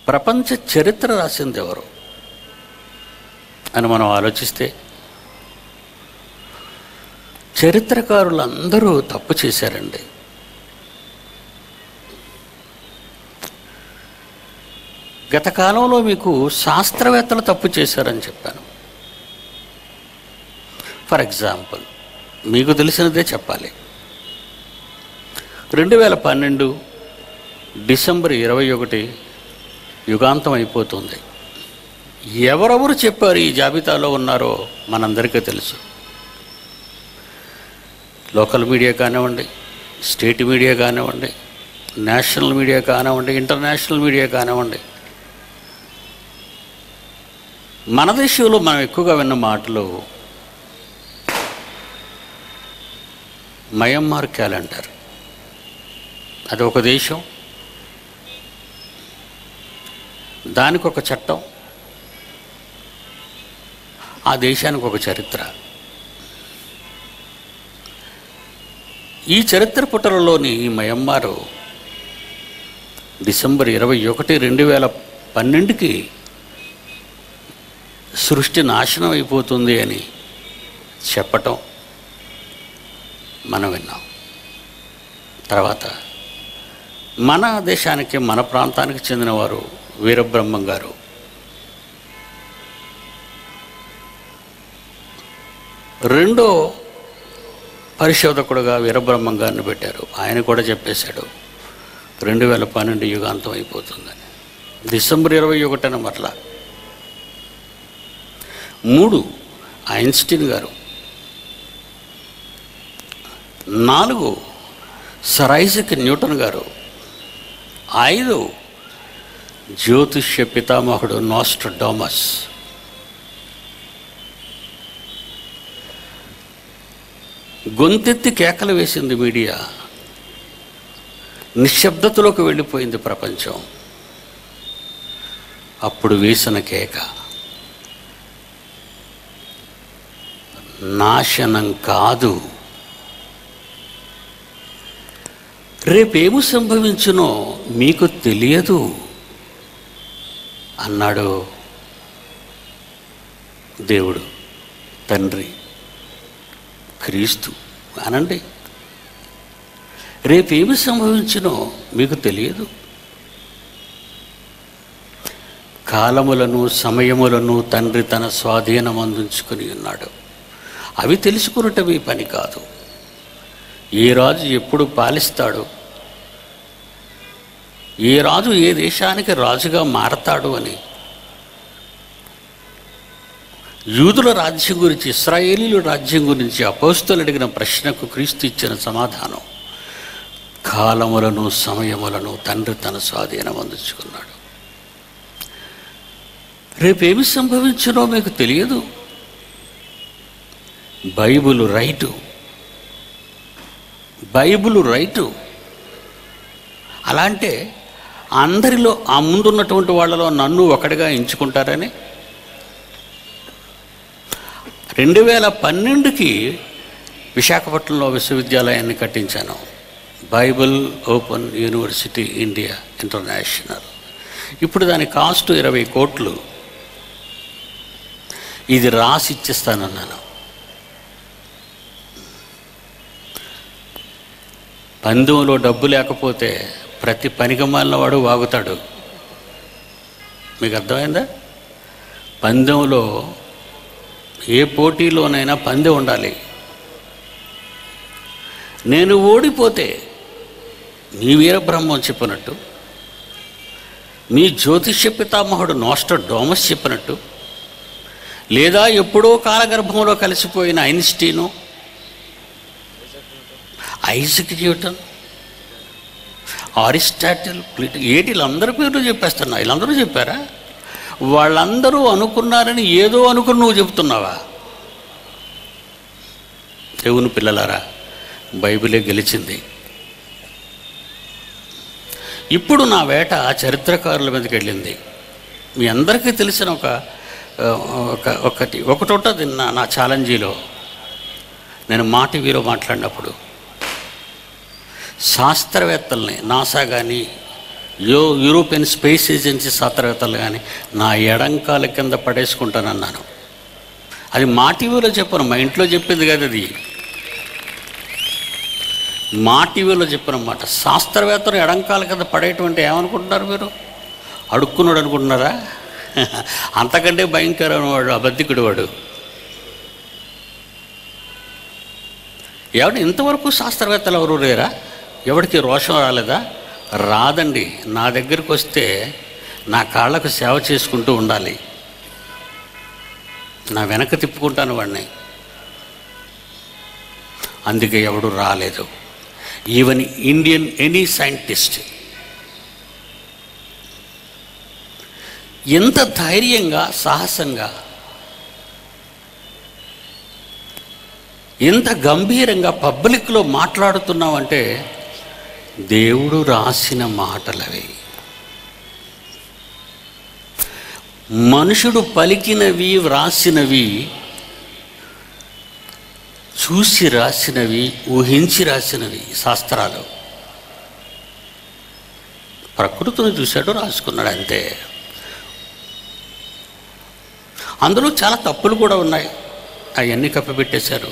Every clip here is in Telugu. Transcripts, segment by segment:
ప్రపంచ చరిత్ర రాసింది ఎవరు అని మనం ఆలోచిస్తే చరిత్రకారులందరూ తప్పు చేశారండి గత కాలంలో మీకు శాస్త్రవేత్తలు తప్పు చేశారని చెప్పాను ఫర్ ఎగ్జాంపుల్ మీకు తెలిసినదే చెప్పాలి రెండు వేల పన్నెండు డిసెంబర్ ఇరవై ఒకటి యుగాంతం అయిపోతుంది ఎవరెవరు చెప్పారు ఈ జాబితాలో ఉన్నారో మనందరికీ తెలుసు లోకల్ మీడియా కానివ్వండి స్టేట్ మీడియా కానివ్వండి నేషనల్ మీడియా కానివ్వండి ఇంటర్నేషనల్ మీడియా కానివ్వండి మన దేశంలో మనం ఎక్కువగా విన్న మాటలు మయన్మార్ క్యాలెండర్ అది ఒక దేశం దానికి ఒక చట్టం ఆ దేశానికి ఒక చరిత్ర ఈ చరిత్ర పుటలలోని మయన్మారు డిసెంబర్ ఇరవై ఒకటి రెండు వేల పన్నెండుకి సృష్టి నాశనం అయిపోతుంది అని చెప్పటం మనం విన్నాం తర్వాత మన దేశానికి మన ప్రాంతానికి చెందినవారు వీరబ్రహ్మం గారు రెండో పరిశోధకుడుగా వీరబ్రహ్మం గారిని పెట్టారు ఆయన కూడా చెప్పేశాడు రెండు వేల పన్నెండు యుగాంతం అయిపోతుందని డిసెంబర్ ఇరవై ఒకటిన మరలా మూడు ఐన్స్టీన్ గారు నాలుగు సర్ ఐజక్ న్యూటన్ గారు ఐదు జ్యోతిష్య పితామహుడు నాస్ట్రడామస్ గొంతెత్తి కేకలు వేసింది మీడియా నిశ్శబ్దతలోకి వెళ్ళిపోయింది ప్రపంచం అప్పుడు వేసిన కేక నాశనం కాదు రేపేమి సంభవించునో మీకు తెలియదు అన్నాడు దేవుడు తండ్రి క్రీస్తు అనండి రేపేమి సంభవించునో మీకు తెలియదు కాలములను సమయములను తండ్రి తన స్వాధీనం అందించుకుని ఉన్నాడు అవి తెలుసుకున్నట్టు మీ పని కాదు ఏ రాజు ఎప్పుడు పాలిస్తాడు ఏ రాజు ఏ దేశానికి రాజుగా మారతాడు అని యూదుల రాజ్యం గురించి ఇస్రాయేలీల రాజ్యం గురించి అపోస్తులు అడిగిన ప్రశ్నకు క్రీస్తు ఇచ్చిన సమాధానం కాలములను సమయములను తండ్రి తన స్వాధీనం అందించుకున్నాడు రేపేమి సంభవించునో మీకు తెలియదు బైబుల్ రైటు బైబుల్ రైటు అలా అంటే అందరిలో ఆ ముందున్నటువంటి వాళ్ళలో నన్ను ఒకటిగా ఎంచుకుంటారని రెండు వేల పన్నెండుకి విశాఖపట్నంలో విశ్వవిద్యాలయాన్ని కట్టించాను Bible open university India international ఇప్పుడు దాని కాస్ట్ ఇరవై కోట్లు ఇది రాసి ఇచ్చేస్తానన్నాను పందెంలో డబ్బు లేకపోతే ప్రతి పనికిమాలిన వాడు వాగుతాడు మీకు అర్థమైందా పందెంలో ఏ పోటీలోనైనా పందెం ఉండాలి నేను ఓడిపోతే నీ వీరబ్రహ్మం చెప్పినట్టు నీ జ్యోతిష్య పితామహుడు నోస్టర్ డోమస్ చెప్పినట్టు లేదా ఎప్పుడో కాలగర్భంలో కలిసిపోయిన ఐన్స్టీను ఐజక్ న్యూటన్ అరిస్టాటిల్ ప్లిట్ ఏటి వీళ్ళందరి పేర్లు చెప్పేస్తున్నా వీళ్ళందరూ చెప్పారా వాళ్ళందరూ అనుకున్నారని ఏదో అనుకుని నువ్వు చెప్తున్నావా దేవుని పిల్లలారా బైబిలే గెలిచింది ఇప్పుడు నా వేట చరిత్రకారుల మీదకి వెళ్ళింది మీ అందరికీ తెలిసిన ఒక ఆ, ఒక ఒకటి ఒకటి ఉంటుంది నా నా ఛాలెంజీలో నేను మా టీవీలో మాట్లాడినప్పుడు శాస్త్రవేత్తల్ని నాసా కానీ యో యూరోపియన్ స్పేస్ ఏజెన్సీ శాస్త్రవేత్తలు కానీ నా ఎడంకాల కింద పడేసుకుంటానన్నాను అది మా టీవీలో చెప్పను మా ఇంట్లో చెప్పింది కదా అది మా టీవీలో చెప్పినమాట శాస్త్రవేత్తలు ఎడంకాల కింద పడేటువంటి ఏమనుకుంటున్నారు మీరు అడుక్కున్నాడు అనుకుంటున్నారా అంతకంటే భయంకరమైన వాడు అబద్ధికుడు వాడు ఎవడు ఇంతవరకు శాస్త్రవేత్తలు ఎవరు లేరా ఎవడికి రోషం రాలేదా రాదండి నా దగ్గరికి వస్తే నా కాళ్ళకు సేవ చేసుకుంటూ ఉండాలి నా వెనక తిప్పుకుంటాను వాడిని అందుకే ఎవడు రాలేదు ఈవెన్ ఇండియన్ ఎనీ సైంటిస్ట్ ఎంత ధైర్యంగా సాహసంగా ఎంత గంభీరంగా పబ్లిక్లో మాట్లాడుతున్నామంటే దేవుడు రాసిన మాటలవి మనుషుడు పలికినవి వ్రాసినవి చూసి రాసినవి ఊహించి రాసినవి శాస్త్రాలు ప్రకృతిని చూశాడు రాసుకున్నాడు అంతే అందులో చాలా తప్పులు కూడా ఉన్నాయి అవన్నీ కప్పిపెట్టేశారు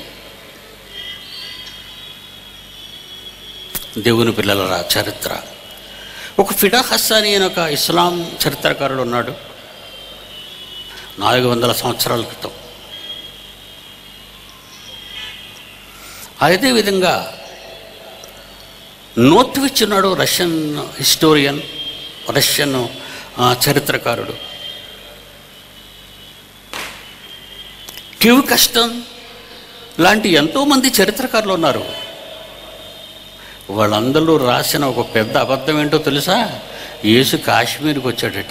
దేవుని పిల్లల చరిత్ర ఒక ఫిడా హస్సాని అని ఒక ఇస్లాం చరిత్రకారుడు ఉన్నాడు నాలుగు వందల సంవత్సరాల క్రితం అదేవిధంగా నోట్విచ్ ఉన్నాడు రష్యన్ హిస్టోరియన్ రష్యన్ ఆ, చరిత్రకారుడు క్యూ కష్టం లాంటి ఎంతోమంది చరిత్రకారులు ఉన్నారు వాళ్ళందరూ రాసిన ఒక పెద్ద అబద్ధం ఏంటో తెలుసా యేసు కాశ్మీర్కి వచ్చాడట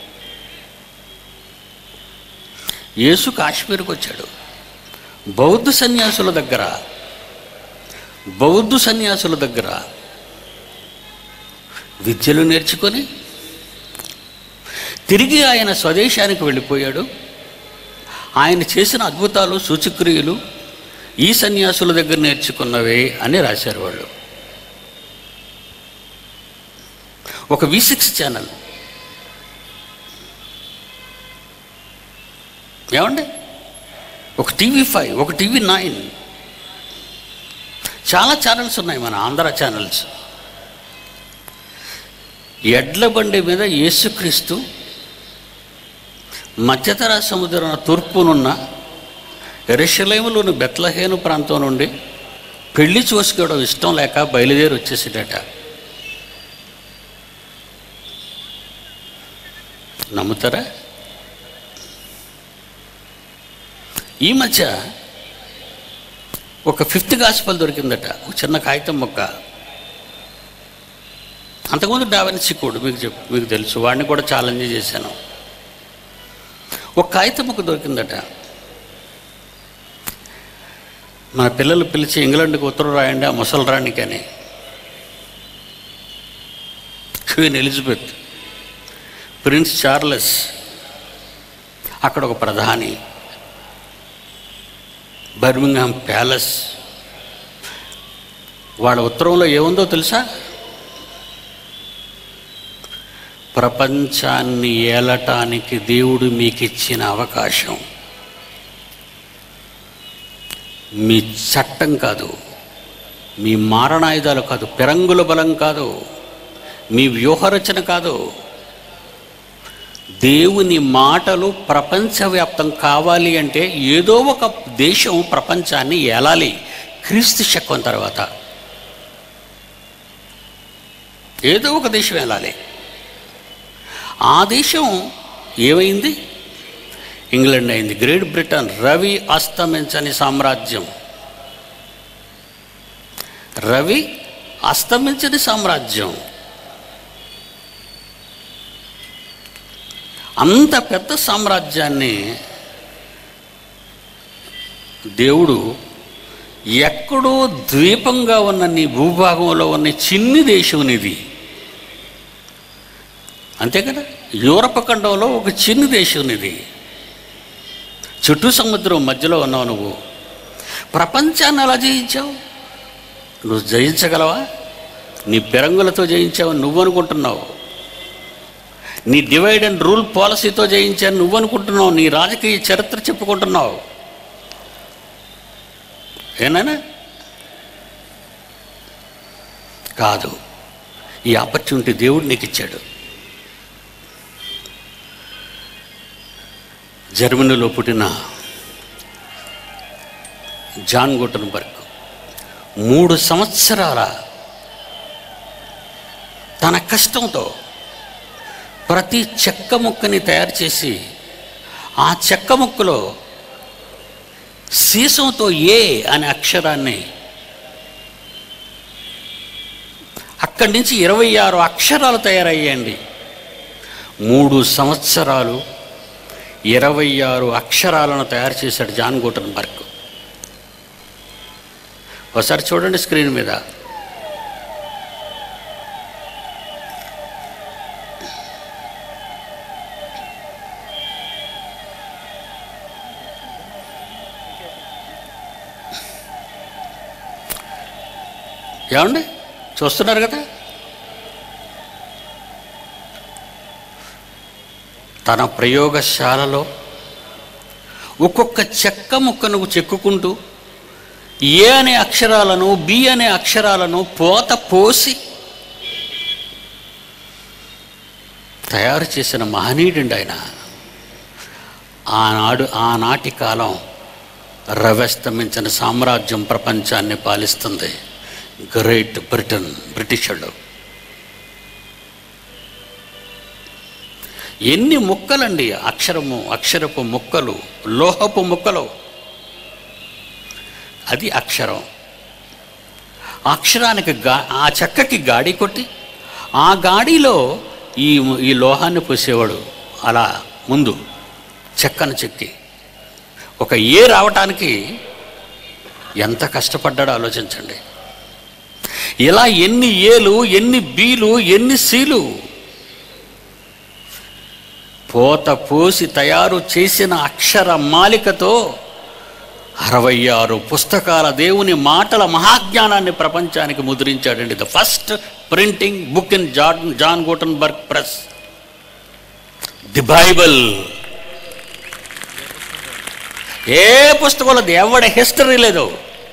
యేసు కాశ్మీర్కి వచ్చాడు బౌద్ధ సన్యాసుల దగ్గర బౌద్ధ సన్యాసుల దగ్గర విద్యలు నేర్చుకొని తిరిగి ఆయన స్వదేశానికి వెళ్ళిపోయాడు ఆయన చేసిన అద్భుతాలు సూచక్రియలు ఈ సన్యాసుల దగ్గర నేర్చుకున్నవే అని రాశారు వాళ్ళు ఒక వి సిక్స్ ఛానల్ ఏమండి ఒక టీవీ ఫైవ్ ఒక టీవీ నైన్ చాలా ఛానల్స్ ఉన్నాయి మన ఆంధ్ర ఛానల్స్ ఎడ్ల బండి మీద యేసుక్రీస్తు మధ్యతర సముద్రం తూర్పునున్న ఎరుషలేములోని బెత్లహేను ప్రాంతం నుండి పెళ్లి చూసుకోవడం ఇష్టం లేక బయలుదేరి వచ్చేసాడట నమ్ముతారా ఈ మధ్య ఒక ఫిఫ్త్ గాస్పల్ దొరికిందట ఒక చిన్న కాగితం మొక్క అంతకుముందు డావెన్సీ కోడ్ మీకు చెప్ మీకు తెలుసు వాడిని కూడా ఛాలెంజ్ చేశాను ఒక కాగితం మొక్క దొరికిందట మన పిల్లలు పిలిచి ఇంగ్లాండ్కి ఉత్తరం రాయండి ఆ ముసలి రాణికి అని క్వీన్ ఎలిజబెత్ ప్రిన్స్ చార్లెస్ అక్కడ ఒక ప్రధాని బర్మింగ్హామ్ ప్యాలెస్ వాళ్ళ ఉత్తరంలో ఏముందో తెలుసా ప్రపంచాన్ని ఏలటానికి దేవుడు మీకు ఇచ్చిన అవకాశం మీ చట్టం కాదు మీ మారణాయుధాలు కాదు పెరంగుల బలం కాదు మీ వ్యూహరచన కాదు దేవుని మాటలు ప్రపంచవ్యాప్తం కావాలి అంటే ఏదో ఒక దేశం ప్రపంచాన్ని ఏలాలి క్రీస్తు శకం తర్వాత ఏదో ఒక దేశం వెళ్ళాలి ఆ దేశం ఏమైంది ఇంగ్లాండ్ అయింది గ్రేట్ బ్రిటన్ రవి అస్తమించని సామ్రాజ్యం రవి అస్తమించని సామ్రాజ్యం అంత పెద్ద సామ్రాజ్యాన్ని దేవుడు ఎక్కడో ద్వీపంగా ఉన్న నీ భూభాగంలో ఉన్న చిన్ని దేశం నీది అంతే కదా యూరప్ ఖండంలో ఒక చిన్న దేశం ఇది చుట్టూ సముద్రం మధ్యలో ఉన్నావు నువ్వు ప్రపంచాన్ని ఎలా జయించావు నువ్వు జయించగలవా నీ పెరంగులతో జయించావు నువ్వు అనుకుంటున్నావు నీ డివైడ్ అండ్ రూల్ పాలసీతో జయించాను నువ్వు అనుకుంటున్నావు నీ రాజకీయ చరిత్ర చెప్పుకుంటున్నావు ఏనానా కాదు ఈ ఆపర్చునిటీ దేవుడు నీకు ఇచ్చాడు జర్మనీలో పుట్టిన జాన్ గుటన్బర్గ్ మూడు సంవత్సరాల తన కష్టంతో ప్రతి చెక్క ముక్కని తయారు చేసి ఆ చెక్క ముక్కలో సీసంతో ఏ అనే అక్షరాన్ని అక్కడి నుంచి ఇరవై ఆరు అక్షరాలు తయారయ్యాయండి మూడు సంవత్సరాలు ఇరవై ఆరు అక్షరాలను తయారు చేశాడు జాన్ గుటన్బర్గ్ ఒకసారి చూడండి స్క్రీన్ మీద ఏమండి చూస్తున్నారు కదా తన ప్రయోగశాలలో ఒక్కొక్క చెక్క ముక్కను చెక్కుకుంటూ ఏ అనే అక్షరాలను బి అనే అక్షరాలను పోత పోసి తయారు చేసిన మహనీయుడండి ఆయన ఆనాడు ఆనాటి కాలం రవస్తమించిన సామ్రాజ్యం ప్రపంచాన్ని పాలిస్తుంది గ్రేట్ బ్రిటన్ బ్రిటిషర్లు ఎన్ని ముక్కలండి అక్షరము అక్షరపు ముక్కలు లోహపు ముక్కలు అది అక్షరం ఆ అక్షరానికి గా ఆ చెక్కకి గాడి కొట్టి ఆ గాడిలో ఈ ఈ లోహాన్ని పోసేవాడు అలా ముందు చెక్కను చెక్కి ఒక ఏ రావటానికి ఎంత కష్టపడ్డాడో ఆలోచించండి ఇలా ఎన్ని ఏలు ఎన్ని బీలు ఎన్ని సీలు పోత పోసి తయారు చేసిన అక్షర మాలికతో అరవై ఆరు పుస్తకాల దేవుని మాటల మహాజ్ఞానాన్ని ప్రపంచానికి ముద్రించాడండి the first printing book in John John Gutenberg press the Bible ఏ పుస్తకంలో ఎవడ హిస్టరీ లేదు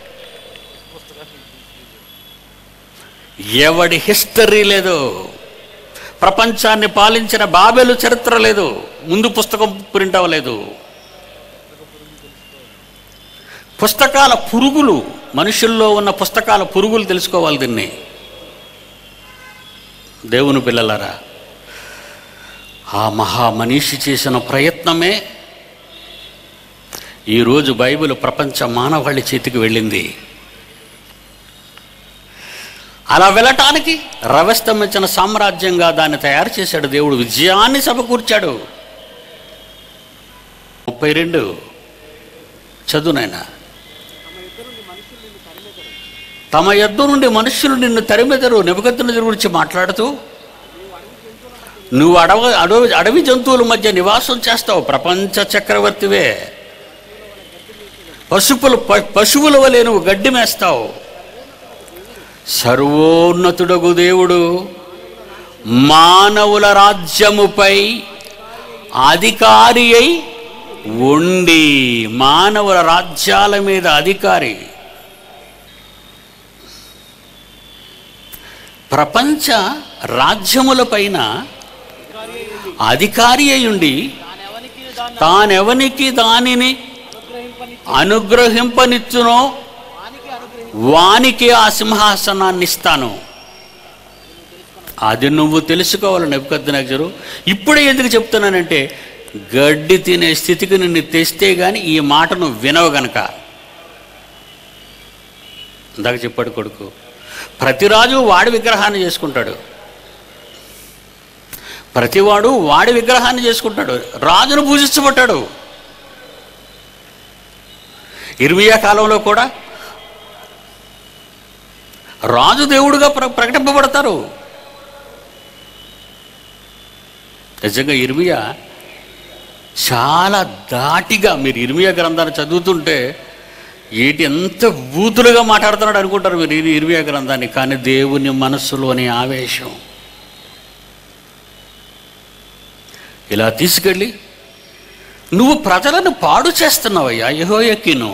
ఎవడి హిస్టరీ లేదు ప్రపంచాన్ని పాలించిన బాబెలు చరిత్ర లేదు ముందు పుస్తకం ప్రింట్ అవ్వలేదు పుస్తకాల పురుగులు మనుషుల్లో ఉన్న పుస్తకాల పురుగులు తెలుసుకోవాలి దీన్ని దేవుని పిల్లలారా ఆ మహా మనీషి చేసిన ప్రయత్నమే ఈరోజు బైబిల్ ప్రపంచ మానవాళి చేతికి వెళ్ళింది అలా వెళ్ళటానికి రవస్తమించిన సామ్రాజ్యంగా దాన్ని తయారు చేశాడు దేవుడు విజయాన్ని సమకూర్చాడు ముప్పై రెండు చదువునైనా తమ యొద్ద నుండి మనుషులు నిన్ను తరిమెదరు నిబద్ధన గురించి మాట్లాడుతూ నువ్వు అడవ అడవి అడవి జంతువుల మధ్య నివాసం చేస్తావు ప్రపంచ చక్రవర్తివే పశువులు ప- పశువుల వలె నువ్వు గడ్డి మేస్తావు సర్వోన్నతుడగు దేవుడు మానవుల రాజ్యముపై అధికారి అయి ఉండి మానవుల రాజ్యాల మీద అధికారి ప్రపంచ రాజ్యముల పైన అధికారి అయి ఉండి తానెవనికి దాన్ని తానెవనికి దానిని అనుగ్రహింపని అనుగ్రహింపనిచ్చునో వానికి అనుగ్రహి వానికి ఆ సింహాసనాన్ని ఇస్తాను అది నువ్వు తెలుసుకోవాలి నెప్పుకొద్దునగరు ఇప్పుడే ఎందుకు చెప్తున్నానంటే గడ్డి తినే స్థితికి నిన్ను తెస్తే గాని ఈ మాట నువ్వు వినవు గనక ఇందాక చెప్పాడు కొడుకు ప్రతిరాజు వాడి విగ్రహాన్ని చేసుకుంటాడు ప్రతివాడు వాడి విగ్రహాన్ని చేసుకుంటాడు రాజును పూజించబట్టాడు ఇర్మియా కాలంలో కూడా రాజు దేవుడుగా ప్ర ప్రకటింపబడతారు నిజంగా ఇర్మియా చాలా దాటిగా మీరు ఇర్మియా గ్రంథాన్ని చదువుతుంటే ఏటి ఎంత బూతులుగా మాట్లాడుతున్నాడు అనుకుంటారు మీరు ఈ ఇర్మియా గ్రంథాన్ని కానీ దేవుని మనస్సులోని ఆవేశం ఇలా తీసుకెళ్ళి నువ్వు ప్రజలను పాడు చేస్తున్నావయ్యా యహోయకిను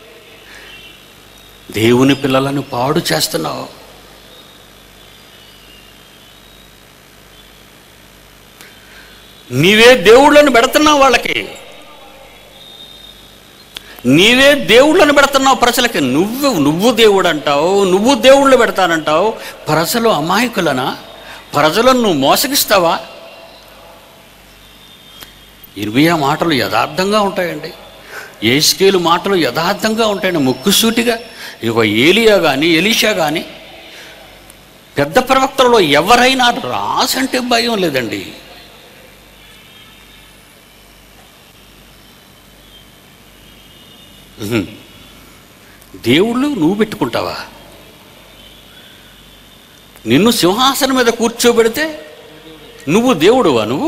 దేవుని పిల్లలను పాడు చేస్తున్నావు నీవే దేవుళ్ళని పెడుతున్నావు వాళ్ళకి నీవే దేవుళ్ళని పెడుతున్నావు ప్రజలకి నువ్వు నువ్వు దేవుడు అంటావు నువ్వు దేవుళ్ళు పెడతానంటావు ప్రజలు అమాయకులనా ప్రజలను నువ్వు మోసగిస్తావా ఇర్మియా మాటలు యథార్థంగా ఉంటాయండి ఏస్కేలు మాటలు యథార్థంగా ఉంటాయండి ముక్కుసూటిగా ఇక ఏలియా కానీ ఎలీషా కానీ పెద్ద ప్రవక్తలలో ఎవరైనా రాసంటే భయం లేదండి ఉహుం. దేవుళ్ళు నువ్వు పెట్టుకుంటావా నిన్ను సింహాసనం మీద కూర్చోబెడితే నువ్వు దేవుడువా నువ్వు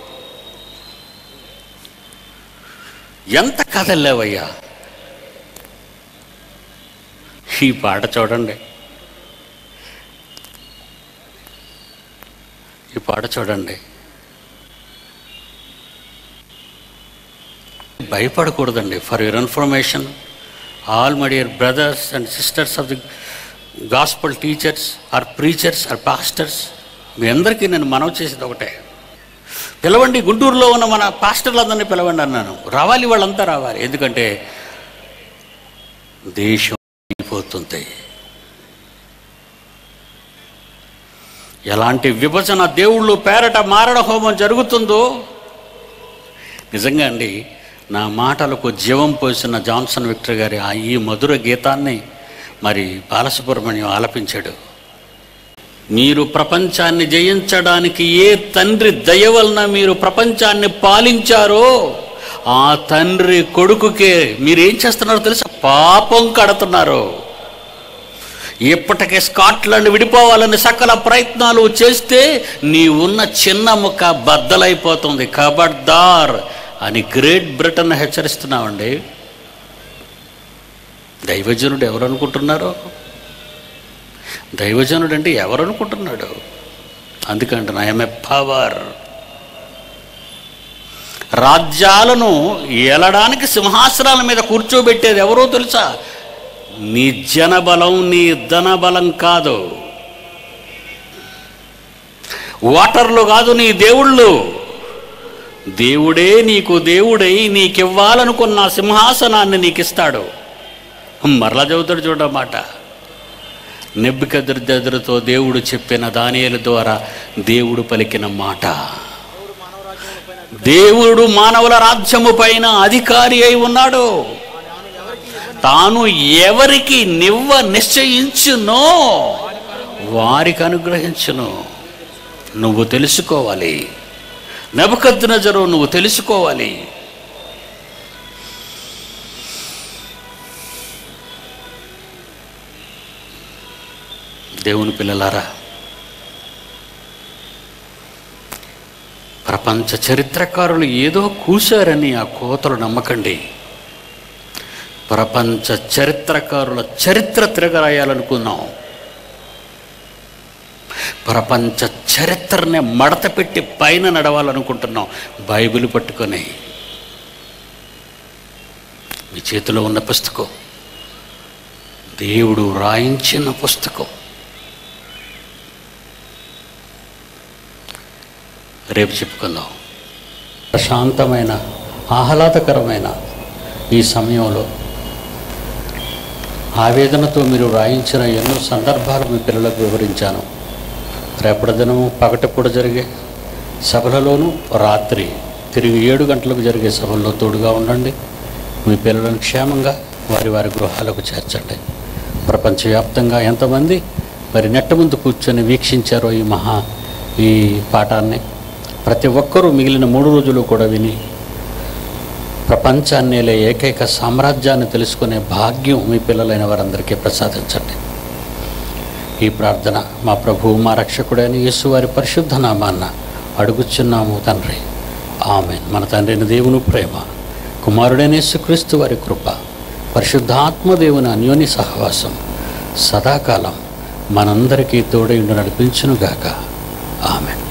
ఎంత కథల్లేవయ్యా ఈ పాట చూడండి ఈ పాట చూడండి భయపడకూడదండి for your information all my dear brothers and sisters of the gospel teachers or preachers or pastors మీ అందరికీ నేను మనవి చేసేది ఒకటే పిలవండి గుంటూరులో ఉన్న మన పాస్టర్లందరినీ పిలవండి అన్నాను రావాలి వాళ్ళంతా రావాలి ఎందుకంటే దేశం అయిపోతుంది ఎలాంటి విభజన దేవుళ్ళు పేరట మారణ హోమం జరుగుతుందో నిజంగా అండి నా మాటలకు జీవం పోసిన జాన్సన్ విక్టర్ గారి ఆ ఈ మధుర గీతాన్ని మరి బాలసుబ్రహ్మణ్యం ఆలపించాడు మీరు ప్రపంచాన్ని జయించడానికి ఏ తండ్రి దయ వలన మీరు ప్రపంచాన్ని పాలించారో ఆ తండ్రి కొడుకుకే మీరేం చేస్తున్నారో తెలుసా పాపం కడుతున్నారు ఇప్పటికే స్కాట్లాండ్ విడిపోవాలని సకల ప్రయత్నాలు చేస్తే నీ ఉన్న చిన్న ముక్క బద్దలైపోతుంది ఖబర్దార్ అని గ్రేట్ బ్రిటన్ హెచ్చరిస్తున్నామండి దైవజనుడు ఎవరు అనుకుంటున్నారో దైవజనుడు అంటే ఎవరు అనుకుంటున్నాడు అందుకంటే ఐఎమ్ ఎ పవర్ రాజ్యాలను ఏలడానికి సింహాసనాల మీద కూర్చోబెట్టేది ఎవరో తెలుసా నీ జనబలం నీ ధనబలం కాదు ఓటర్లు కాదు నీ దేవుళ్ళు దేవుడే నీకు దేవుడై నీకివ్వాలనుకున్న సింహాసనాన్ని నీకు ఇస్తాడు మరలా చదువుతాడు చూడమాట నెబ్బికదురుతో దేవుడు చెప్పిన దానియల ద్వారా దేవుడు పలికిన మాట దేవుడు మానవుల రాజ్యము పైన అధికారి అయి ఉన్నాడు తాను ఎవరికి నివ్వ నిశ్చయించునో వారికి అనుగ్రహించును నువ్వు తెలుసుకోవాలి నబకద్నజరు నువ్వు తెలుసుకోవాలి దేవుని పిల్లలారా ప్రపంచ చరిత్రకారులు ఏదో కూశారని ఆ కోతలు నమ్మకండి ప్రపంచ చరిత్రకారుల చరిత్ర తిరగరాయాలనుకున్నాం ప్రపంచ చరిత్రనే మడత పెట్టి పైన నడవాలనుకుంటున్నాం బైబిల్ పట్టుకొని మీ చేతిలో ఉన్న పుస్తకం దేవుడు రాయించిన పుస్తకం రేపు చెప్పుకుందాం ప్రశాంతమైన ఆహ్లాదకరమైన ఈ సమయంలో ఆవేదనతో మీరు రాయించిన ఎన్నో సందర్భాలు మీ పిల్లలకు వివరించాను రేపటి దినము పగటిపూట జరిగే సభలలోనూ రాత్రి తిరిగి ఏడు గంటలకు జరిగే సభల్లో తోడుగా ఉండండి మీ పిల్లలను క్షేమంగా వారి వారి గృహాలకు చేర్చండి ప్రపంచవ్యాప్తంగా ఎంతమంది మరి నెట్ట ముందు కూర్చొని వీక్షించారో ఈ మహా ఈ పాఠాన్ని ప్రతి ఒక్కరూ మిగిలిన మూడు రోజులు కూడా విని ప్రపంచాన్నేలే ఏకైక సామ్రాజ్యాన్ని తెలుసుకునే భాగ్యం మీ పిల్లలైన వారందరికీ ప్రసాదించండి ఈ ప్రార్థన మా ప్రభువు మా రక్షకుడైన యేసు వారి పరిశుద్ధ నామాన్న అడుగుచున్నాము తండ్రి ఆమెన్ మన తండ్రిని దేవుని ప్రేమ కుమారుడైన యేసుక్రీస్తు వారి కృప పరిశుద్ధాత్మ దేవుని అన్యోని సహవాసం సదాకాలం మనందరికీ తోడైండు నడిపించునుగాక ఆమెన్